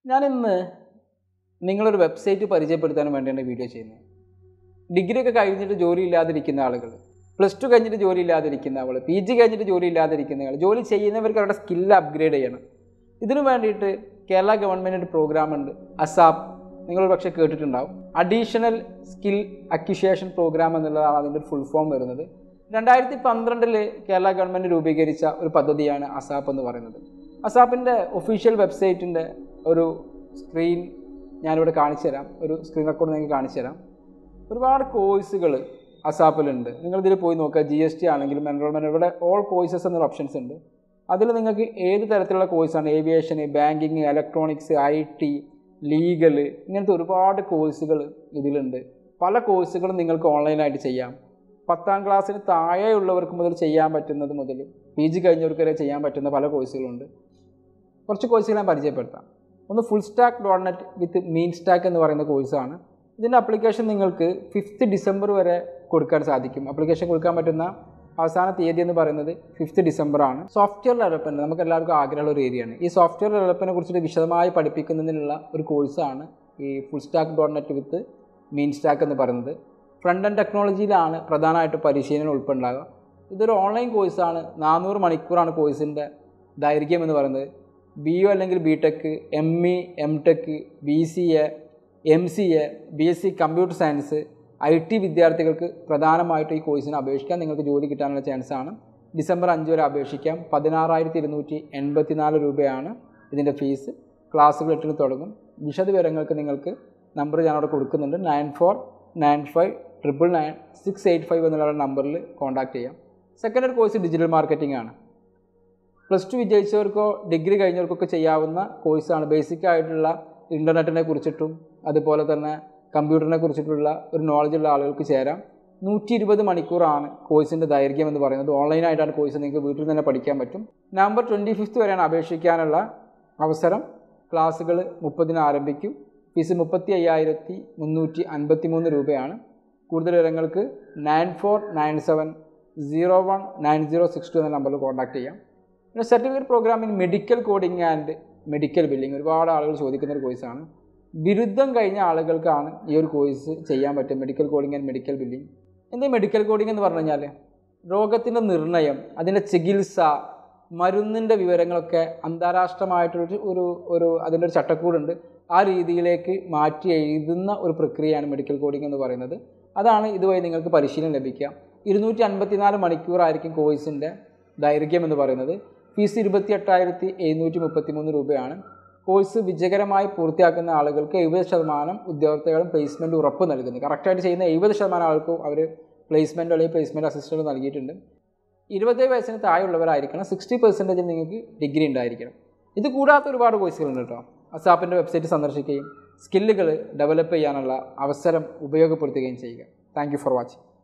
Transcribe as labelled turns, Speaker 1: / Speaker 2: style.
Speaker 1: ഞാനിന്ന് നിങ്ങളൊരു വെബ്സൈറ്റ് പരിചയപ്പെടുത്താൻ വേണ്ടിയാണ് വീഡിയോ ചെയ്യുന്നത് ഡിഗ്രി ഒക്കെ കഴിഞ്ഞിട്ട് ജോലി ഇല്ലാതിരിക്കുന്ന ആളുകൾ പ്ലസ് ടു കഴിഞ്ഞിട്ട് ജോലി ഇല്ലാതിരിക്കുന്ന ആൾ പി ജി കഴിഞ്ഞിട്ട് ജോലി ഇല്ലാതിരിക്കുന്ന ആൾ ജോലി ചെയ്യുന്നവർക്ക് അവരുടെ സ്കില്ല് അപ്ഗ്രേഡ് ചെയ്യണം ഇതിനു വേണ്ടിയിട്ട് കേരള ഗവൺമെൻറ് ഒരു പ്രോഗ്രാം ഉണ്ട് അസാപ്പ് നിങ്ങൾ പക്ഷേ കേട്ടിട്ടുണ്ടാവും അഡീഷണൽ സ്കിൽ അക്വിഷേഷൻ പ്രോഗ്രാം എന്നുള്ളതാണ് അതിൻ്റെ ഫുൾ ഫോം വരുന്നത് രണ്ടായിരത്തി പന്ത്രണ്ടിൽ കേരള ഗവൺമെൻറ് രൂപീകരിച്ച ഒരു പദ്ധതിയാണ് അസാപ്പ് എന്ന് പറയുന്നത് അസാപ്പിൻ്റെ ഒഫീഷ്യൽ വെബ്സൈറ്റിൻ്റെ ഒരു സ്ക്രീൻ ഞാനിവിടെ കാണിച്ചു തരാം ഒരു സ്ക്രീൻ റെക്കോർഡ് നിങ്ങൾക്ക് കാണിച്ചു തരാം ഒരുപാട് കോഴ്സുകൾ അസാപ്പിലുണ്ട് നിങ്ങളിതിൽ പോയി നോക്കുക ജി എസ് ടി ആണെങ്കിലും എൻറോൾമെൻറ്റ് ഇവിടെ ഓൾ കോഴ്സസ് എന്നൊരു ഓപ്ഷൻസ് ഉണ്ട് അതിൽ നിങ്ങൾക്ക് ഏത് തരത്തിലുള്ള കോഴ്സാണ് aviation banking electronics I T legal ഇങ്ങനത്തെ ഒരുപാട് കോഴ്സുകൾ ഇതിലുണ്ട് പല കോഴ്സുകളും നിങ്ങൾക്ക് ഓൺലൈനായിട്ട് ചെയ്യാം പത്താം ക്ലാസ്സിന് താഴെയുള്ളവർക്ക് മുതൽ ചെയ്യാൻ പറ്റുന്നത് മുതൽ പി ജി കഴിഞ്ഞവർക്ക് വരെ ചെയ്യാൻ പറ്റുന്ന പല കോഴ്സുകളുണ്ട് കുറച്ച് കോഴ്സുകൾ ഞാൻ പരിചയപ്പെടുത്താം ഒന്ന് full stack dot net with mean stack എന്ന് പറയുന്ന കോഴ്സാണ് ഇതിൻ്റെ അപ്ലിക്കേഷൻ നിങ്ങൾക്ക് ഫിഫ്ത്ത് ഡിസംബർ വരെ കൊടുക്കാൻ സാധിക്കും അപ്ലിക്കേഷൻ കൊടുക്കാൻ പറ്റുന്ന അവസാന തീയതി എന്ന് പറയുന്നത് ഫിഫ്ത്ത് ഡിസംബർ ആണ് സോഫ്റ്റ്വെയർ ഡെവലപ്മെൻറ്റ് നമുക്ക് എല്ലാവർക്കും ആഗ്രഹമുള്ള ഒരു ഏരിയയാണ് ഈ സോഫ്റ്റ്വെയർ ഡെവലപ്മെൻറ്റിനെ കുറിച്ചിട്ട് വിശദമായി പഠിപ്പിക്കുന്നതിനുള്ള ഒരു കോഴ്സാണ് ഈ full stack dot net with mean stack എന്ന് പറയുന്നത് ഫ്രണ്ട് ആൻഡ് ടെക്നോളജിയിലാണ് പ്രധാനമായിട്ട് പരിശീലനം ഉൾപ്പെടുണ്ടാകുക ഇതൊരു ഓൺലൈൻ കോഴ്സാണ് നാനൂറ് മണിക്കൂറാണ് കോഴ്സിൻ്റെ ദൈർഘ്യം എന്ന് പറയുന്നത് ബി യു അല്ലെങ്കിൽ B Tech M E M Tech B C A M C A B S C computer science I T വിദ്യാർത്ഥികൾക്ക് പ്രധാനമായിട്ട് ഈ കോഴ്സിന് അപേക്ഷിക്കാം നിങ്ങൾക്ക് ജോലി കിട്ടാനുള്ള ചാൻസാണ് ഡിസംബർ അഞ്ച് വരെ അപേക്ഷിക്കാം പതിനാറായിരത്തി ഇരുന്നൂറ്റി എൺപത്തിനാല് രൂപയാണ് ഇതിൻ്റെ ഫീസ് ക്ലാസ്സുകൾ എട്ടിന് തുടങ്ങും വിശദ വിവരങ്ങൾക്ക് നിങ്ങൾക്ക് നമ്പർ ഞാനവിടെ കൊടുക്കുന്നുണ്ട് nine four nine five triple nine six eight five എന്നുള്ള നമ്പറിൽ കോൺടാക്ട് ചെയ്യാം സെക്കൻഡ് കോഴ്സ് ഡിജിറ്റൽ മാർക്കറ്റിംഗ് ആണ് പ്ലസ് ടു വിജയിച്ചവർക്കോ ഡിഗ്രി കഴിഞ്ഞവർക്കൊക്കെ ചെയ്യാവുന്ന കോഴ്സാണ് ബേസിക് ആയിട്ടുള്ള ഇൻ്റർനെറ്റിനെ കുറിച്ചിട്ടും അതുപോലെ തന്നെ കമ്പ്യൂട്ടറിനെ കുറിച്ചിട്ടുള്ള ഒരു നോളജുള്ള ആളുകൾക്ക് ചേരാം നൂറ്റി ഇരുപത് മണിക്കൂറാണ് കോഴ്സിൻ്റെ ദൈർഘ്യം എന്ന് പറയുന്നത് ഓൺലൈനായിട്ടാണ് കോഴ്സ് നിങ്ങൾക്ക് വീട്ടിൽ തന്നെ പഠിക്കാൻ പറ്റും നവംബർ ട്വൻറ്റി ഫിഫ്ത്ത് വരെയാണ് അപേക്ഷിക്കാനുള്ള അവസരം ക്ലാസ്സുകൾ മുപ്പതിന് ആരംഭിക്കും ഫീസ് മുപ്പത്തി അയ്യായിരത്തി മുന്നൂറ്റി അൻപത്തി മൂന്ന് രൂപയാണ് കൂടുതൽ വിവരങ്ങൾക്ക് nine four nine seven zero one nine zero six two എന്ന നമ്പറിൽ കോൺടാക്ട് ചെയ്യാം പിന്നെ certificate program in medical coding and medical billing ഒരുപാട് ആളുകൾ ചോദിക്കുന്ന ഒരു കോഴ്സാണ് ബിരുദം കഴിഞ്ഞ ആളുകൾക്കാണ് ഈ ഒരു കോഴ്സ് ചെയ്യാൻ പറ്റും medical coding and medical billing എന്താ മെഡിക്കൽ കോഡിംഗ് എന്ന് പറഞ്ഞു കഴിഞ്ഞാൽ രോഗത്തിൻ്റെ നിർണയം അതിൻ്റെ ചികിത്സ മരുന്നിൻ്റെ വിവരങ്ങളൊക്കെ അന്താരാഷ്ട്രമായിട്ടൊരു ഒരു ഒരു അതിൻ്റെ ഒരു ചട്ടക്കൂടുണ്ട് ആ രീതിയിലേക്ക് മാറ്റി എഴുതുന്ന ഒരു പ്രക്രിയയാണ് മെഡിക്കൽ കോഡിംഗ് എന്ന് പറയുന്നത് അതാണ് ഇതുവഴി നിങ്ങൾക്ക് പരിശീലനം ലഭിക്കുക ഇരുന്നൂറ്റി അൻപത്തിനാല് മണിക്കൂറായിരിക്കും കോഴ്സിൻ്റെ ദൈർഘ്യം എന്ന് പറയുന്നത് ഫീസ് ഇരുപത്തി എട്ടായിരത്തി എഴുന്നൂറ്റി മുപ്പത്തി മൂന്ന് രൂപയാണ് കോഴ്സ് വിജയകരമായി പൂർത്തിയാക്കുന്ന ആളുകൾക്ക് എഴുപത് ശതമാനം ഉദ്യോഗസ്ഥകളും പ്ലേസ്മെൻറ്റ് ഉറപ്പ് നൽകുന്നു കറക്റ്റായിട്ട് ചെയ്യുന്ന എഴുപത് ശതമാനം ആൾക്കും അവർ പ്ലേസ്മെൻറ്റ് അല്ലെങ്കിൽ പ്ലേസ്മെൻറ്റ് അസിസ്റ്റൻറ്റ് നൽകിയിട്ടുണ്ട് ഇരുപത് വയസ്സിന് താഴെയുള്ളവരായിരിക്കണം സിക്സ്റ്റി പെർസെൻറ്റേജിൽ നിങ്ങൾക്ക് ഡിഗ്രി ഉണ്ടായിരിക്കണം ഇത് കൂടാത്ത ഒരുപാട് കോഴ്സുകളുണ്ട് കേട്ടോ അസാപ്പിൻ്റെ വെബ്സൈറ്റ് സന്ദർശിക്കുകയും സ്കില്ലുകൾ ഡെവലപ്പ് ചെയ്യാനുള്ള അവസരം ഉപയോഗപ്പെടുത്തുകയും ചെയ്യുക താങ്ക് ഫോർ വാച്ചിങ്